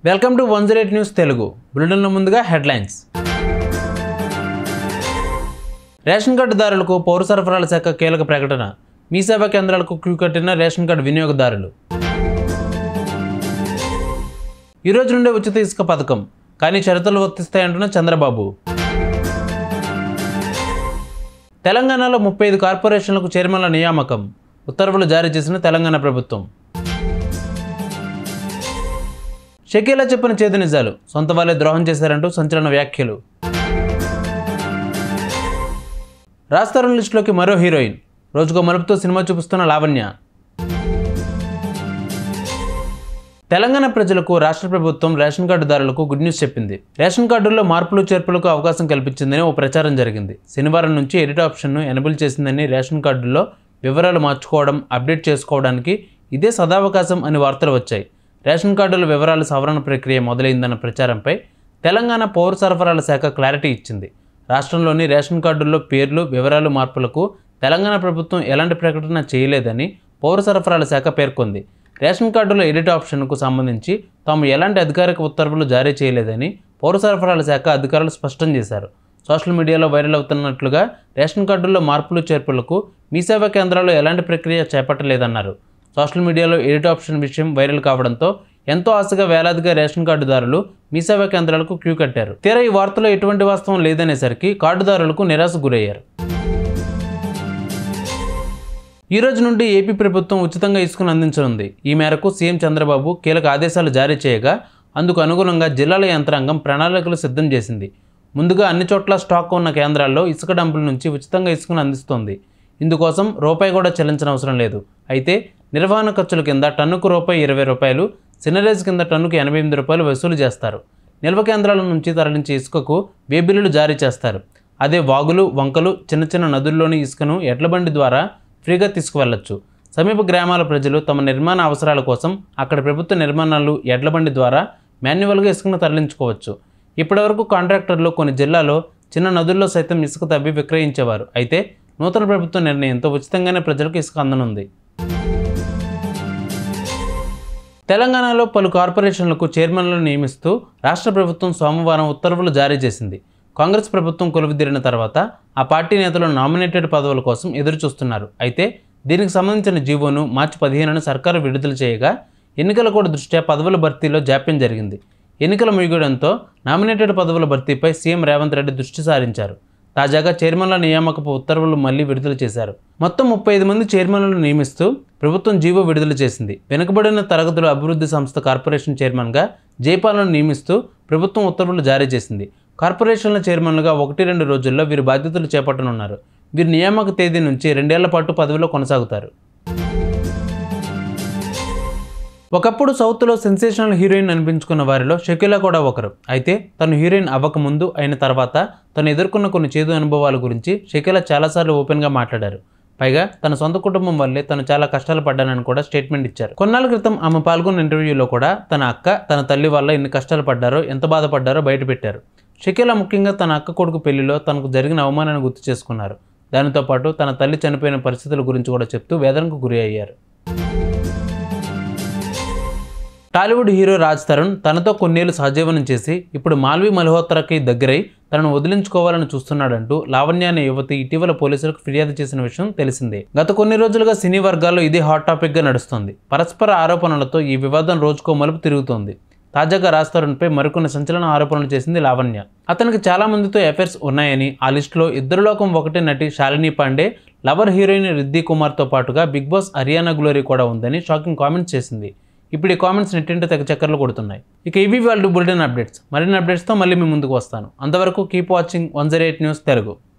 welcome to one zero eight news Telugu బులెటిన్లో ముందుగా headlines ration కార్డుదారులకు పౌర సరఫరాల శాఖ కీలక ప్రకటన మీ సేవా కేంద్రాలకు క్యూ కట్టిన రేషన్ కార్డు వినియోగదారులు ఈ రోజు నుండే ఉచిత ఇసుక పథకం కానీ షరతులు వర్తిస్తాయంటున్న చంద్రబాబు తెలంగాణలో ముప్పై ఐదు కార్పొరేషన్లకు చైర్మన్ల నియామకం ఉత్తర్వులు జారీ చేసిన తెలంగాణ ప్రభుత్వం షకీలా చెప్పిన చేతి నిజాలు సొంత వాళ్ళే ద్రోహం చేశారంటూ సంచలన వ్యాఖ్యలు రాస్తారుణ్ లిస్టులోకి మరో హీరోయిన్ రోజుకో మలుపుతో సినిమా చూపిస్తున్న లావణ్య తెలంగాణ ప్రజలకు రాష్ట్ర ప్రభుత్వం రేషన్ కార్డుదారులకు గుడ్ న్యూస్ చెప్పింది రేషన్ కార్డుల్లో మార్పులు చేర్పులకు అవకాశం కల్పించిందని ఓ ప్రచారం జరిగింది శనివారం నుంచి ఎడిట్ ఆప్షన్ను ఎనబుల్ చేసిందని రేషన్ కార్డుల్లో వివరాలు మార్చుకోవడం అప్డేట్ చేసుకోవడానికి ఇదే సదావకాశం అని వార్తలు వచ్చాయి రేషన్ కార్డుల వివరాల సవరణ ప్రక్రియ మొదలైందన్న ప్రచారంపై తెలంగాణ పౌర సరఫరాల శాఖ క్లారిటీ ఇచ్చింది రాష్ట్రంలోని రేషన్ కార్డుల్లో పేర్లు వివరాలు మార్పులకు తెలంగాణ ప్రభుత్వం ఎలాంటి ప్రకటన చేయలేదని పౌర సరఫరాల శాఖ పేర్కొంది రేషన్ కార్డుల ఎడిట్ ఆప్షన్కు సంబంధించి తాము ఎలాంటి అధికారిక ఉత్తర్వులు జారీ చేయలేదని పౌర సరఫరాల శాఖ అధికారులు స్పష్టం చేశారు సోషల్ మీడియాలో వైరల్ అవుతున్నట్లుగా రేషన్ కార్డుల్లో మార్పులు చేర్పులకు మీ సేవా కేంద్రాల్లో ఎలాంటి ప్రక్రియ చేపట్టలేదన్నారు సోషల్ మీడియాలో ఎడిట్ ఆప్షన్ విషయం వైరల్ కావడంతో ఎంతో ఆశగా వేలాదిగా రేషన్ కార్డుదారులు మీ సేవా కేంద్రాలకు క్యూ కట్టారు తీరా ఈ వార్తలో ఎటువంటి వాస్తవం లేదనేసరికి కార్డుదారులకు నిరాశకు గురయ్యారు ఈ రోజు నుండి ఏపీ ప్రభుత్వం ఉచితంగా ఇసుకను అందించనుంది ఈ మేరకు సీఎం చంద్రబాబు కీలక ఆదేశాలు జారీ చేయగా అందుకు అనుగుణంగా జిల్లాల యంత్రాంగం ప్రణాళికలు సిద్ధం చేసింది ముందుగా అన్ని చోట్ల స్టాక్ ఉన్న కేంద్రాల్లో ఇసుక డంపుల నుంచి ఉచితంగా ఇసుకను అందిస్తోంది ఇందుకోసం రూపాయి కూడా చెల్లించనవసరం లేదు అయితే నిర్వహణ ఖర్చుల కింద టన్నుకు రూపాయి ఇరవై రూపాయలు సినరేజ్ కింద టన్నుకు ఎనభై ఎనిమిది రూపాయలు వసూలు చేస్తారు నిల్వ కేంద్రాల నుంచి తరలించే ఇసుకకు వే బిల్లులు జారీ చేస్తారు అదే వాగులు వంకలు చిన్న చిన్న నదుల్లోని ఇసుకను ఎడ్ల బండి ద్వారా ఫ్రీగా తీసుకువెళ్ళొచ్చు సమీప గ్రామాల ప్రజలు తమ నిర్మాణ అవసరాల కోసం అక్కడ ప్రభుత్వ నిర్మాణాలు ఎడ్ల బండి ద్వారా మాన్యువల్గా ఇసుకను తరలించుకోవచ్చు ఇప్పటివరకు కాంట్రాక్టర్లు కొన్ని జిల్లాలో చిన్న నదుల్లో సైతం ఇసుక తవ్వి విక్రయించేవారు అయితే నూతన ప్రభుత్వ నిర్ణయంతో ఉచితంగానే ప్రజలకు ఇసుక అందనుంది తెలంగాణలో పలు కార్పొరేషన్లకు చైర్మన్లను నియమిస్తూ రాష్ట్ర ప్రభుత్వం సోమవారం ఉత్తర్వులు జారీ చేసింది కాంగ్రెస్ ప్రభుత్వం కొలువుదీరిన తర్వాత ఆ పార్టీ నేతలు నామినేటెడ్ పదవుల కోసం ఎదురు చూస్తున్నారు అయితే దీనికి సంబంధించిన జీవోను మార్చి పదిహేనున సర్కారు విడుదల చేయగా ఎన్నికల కోడ్ దృష్ట్యా పదవుల భర్తీలో జాప్యం జరిగింది ఎన్నికల ముగియడంతో నామినేటెడ్ పదవుల భర్తీపై సీఎం రేవంత్ రెడ్డి దృష్టి సారించారు తాజాగా చైర్మన్ల నియామకపు ఉత్తర్వులు మళ్లీ విడుదల చేశారు మొత్తం ముప్పై ఐదు మంది చైర్మన్లను నియమిస్తూ ప్రభుత్వం జీవో విడుదల చేసింది వెనుకబడిన తరగతుల అభివృద్ధి సంస్థ కార్పొరేషన్ చైర్మన్గా జైపాల్ను నియమిస్తూ ప్రభుత్వం ఉత్తర్వులు జారీ చేసింది కార్పొరేషన్ల చైర్మన్లుగా ఒకటి రెండు రోజుల్లో వీరు బాధ్యతలు చేపట్టనున్నారు వీరి నియామక తేదీ నుంచి రెండేళ్ల పాటు పదవిలో కొనసాగుతారు ఒకప్పుడు సౌత్లో సెన్సేషనల్ హీరోయిన్ అనిపించుకున్న వారిలో షకీలా కూడా ఒకరు అయితే తను హీరోయిన్ అవ్వకముందు అయిన తర్వాత తను ఎదుర్కొన్న కొన్ని చేదు అనుభవాల గురించి షకీలా చాలాసార్లు ఓపెన్గా మాట్లాడారు పైగా తన సొంత కుటుంబం వల్లే తను చాలా కష్టాలు పడ్డానని కూడా స్టేట్మెంట్ ఇచ్చారు కొన్నాళ్ళ క్రితం ఆమె పాల్గొన్న ఇంటర్వ్యూలో కూడా తన అక్క తన తల్లి వల్ల ఎన్ని కష్టాలు పడ్డారో ఎంత బాధపడ్డారో బయటపెట్టారు షకీలా ముఖ్యంగా తన అక్క కొడుకు పెళ్లిలో తనకు జరిగిన అవమానాన్ని గుర్తు చేసుకున్నారు దానితో పాటు తన తల్లి చనిపోయిన పరిస్థితుల గురించి కూడా చెప్తూ వేదనకు గురి అయ్యారు టాలీవుడ్ హీరో రాజ్ తరుణ్ తనతో కొన్నేళ్లు సహజీవనం చేసి ఇప్పుడు మాల్వి మల్హోత్రాకి దగ్గరై తనను వదిలించుకోవాలని చూస్తున్నాడంటూ లావణ్య అనే యువతి ఇటీవల పోలీసులకు ఫిర్యాదు చేసిన విషయం తెలిసిందే గత కొన్ని రోజులుగా సినీ వర్గాల్లో ఇదే హాట్ టాపిక్గా నడుస్తోంది పరస్పర ఆరోపణలతో ఈ వివాదం రోజుకో మలుపు తిరుగుతోంది తాజాగా రాజ్ తరుణ్పై మరికొన్ని సంచలన ఆరోపణలు చేసింది లావణ్య అతనికి చాలా మందితో అఫైర్స్ ఉన్నాయని ఆ లిస్టులో ఇద్దరు లోకం ఒకటే నటి శాలిని పాండే లవర్ హీరోయిన్ రిద్దీ కుమార్తో పాటుగా బిగ్ బాస్ హరియానా గ్లోరీ కూడా ఉందని షాకింగ్ కామెంట్స్ చేసింది ఇప్పుడు ఈ కామెంట్స్ నెట్టింటి తెగ చక్కర్లు కొడుతున్నాయి ఇక ఇవి వాళ్ళు బులెటిన్ అప్డేట్స్ మరిన్ని అప్డేట్స్తో మళ్ళీ మీ ముందుకు వస్తాను అంతవరకు keep watching one zero eight news Telugu